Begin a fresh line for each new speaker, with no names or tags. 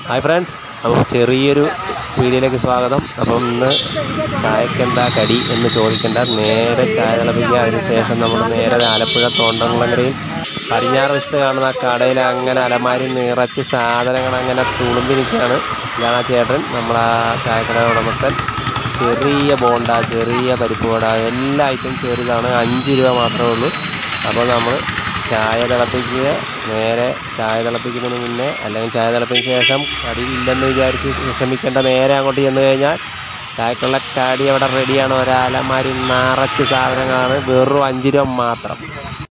hi friends നമുക്ക് ചെറിയൊരു വീഡിയോയിലേക്ക് സ്വാഗതം അപ്പം ഇന്ന് ചായക്കെന്താ കടി എന്ന് ചോദിക്കേണ്ട നേരെ ചായ തിളപ്പിക്കുക അതിനുശേഷം നമ്മൾ നേരെ ആലപ്പുഴ തോണ്ടംകുളങ്ങരയിൽ പടിഞ്ഞാറ് വശത്ത് കാണുന്ന ആ കടയിൽ അങ്ങനെ അലമാരി നിറച്ച് സാധനങ്ങൾ അങ്ങനെ തുളുമ്പി നിൽക്കുകയാണ് ഇതാണ് ആ ചേട്ടൻ നമ്മളാ ചായക്കടയുടെ ഉടമസ്ഥൻ ചെറിയ ബോണ്ട ചെറിയ പരിപ്പ് വട എല്ലാ ഐറ്റം ചെറുതാണ് അഞ്ച് രൂപ മാത്രമേ ഉള്ളൂ അപ്പോൾ നമ്മൾ ചായ തിളപ്പിക്കുക നേരെ ചായ തിളപ്പിക്കുന്നതിന് മുന്നേ അല്ലെങ്കിൽ ചായ തിളപ്പിച്ചതിന് ശേഷം കടി ഇല്ലെന്ന് വിചാരിച്ച് വിഷമിക്കേണ്ട നേരെ അങ്ങോട്ട് ചെന്ന് കഴിഞ്ഞാൽ ചായക്കുള്ള കടി അവിടെ റെഡിയാണ് ഒരലമാരി നിറച്ച് സാധനങ്ങളാണ് വെറും അഞ്ച് രൂപ മാത്രം